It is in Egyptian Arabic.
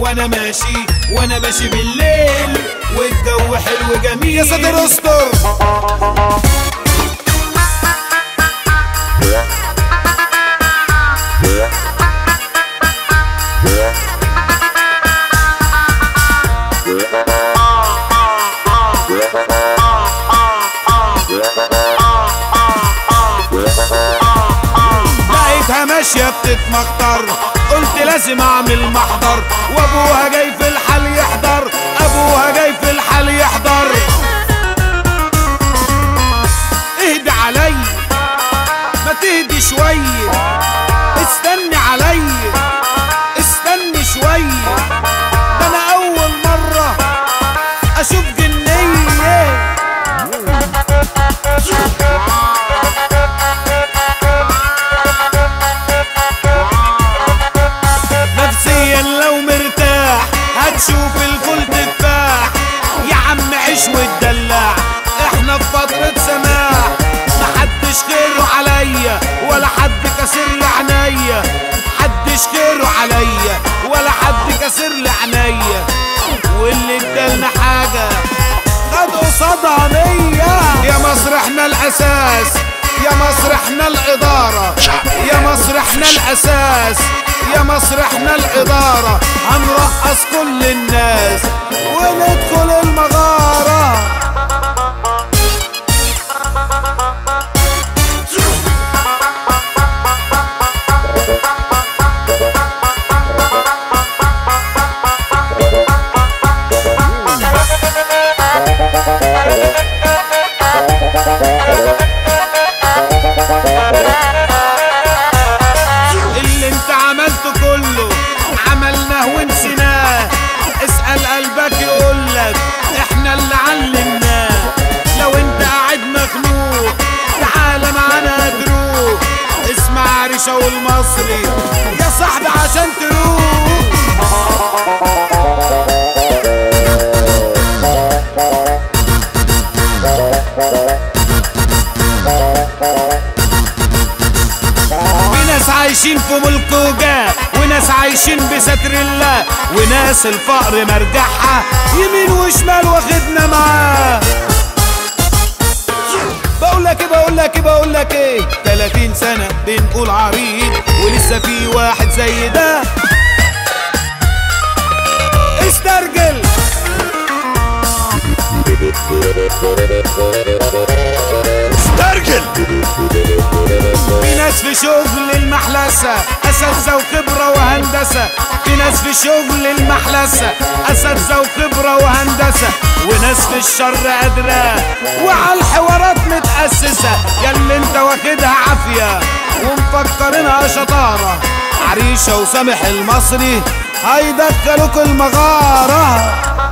وانا ماشي وانا ماشي بالليل والجو حلو جميل يا ساتر استر لقيتها ماشية بتتمخطر قلت لازم اعمل محضر وابوها جاي في الحال يحضر ابوها جاي في الحال يحضر اهدي علي ما تهدي شوية استني علي استني شوية ده انا اول مرة اشوف جنية نفسيا لو مرتاح هتشوف الفل تفاح يا عم عيش واتدلع احنا في فترة سماح محدش خيره عليا ولا حد كسر لي عينيا محدش خيره عليا ولا حد كسر لي عينيا واللي ادالنا حاجة خد قصادها نية يا مصر احنا الاساس يا مصر احنا الادارة يا مصر احنا الاساس يا مصر احنا الادارة هنرقص كل الناس وندخل المغارة اللي انت عملته كله عملناه ونسيناه اسأل قلبك يقولك احنا اللي علمناه لو انت قاعد مخنوق تعال معانا تروح اسمع ريشة والمصري يا صاحبي عشان تروح في ناس عايشين في ملك وجاه وناس عايشين بستر الله وناس الفقر مرجعها يمين وشمال واخدنا معاه بقول لك ايه بقول لك ايه بقول لك ايه 30 سنة بنقول عريض ولسه في واحد زي ده استرجل استرجل في ناس في شغل المحلسة أساتذة وخبرة وهندسة في ناس في شغل المحلسة أساتذة وخبرة وهندسة وناس في الشر قادرة وعلى الحوارات متأسسة ياللي انت واخدها عافية ومفكرينها شطارة عريشة وسامح المصري هيدخلوك المغارة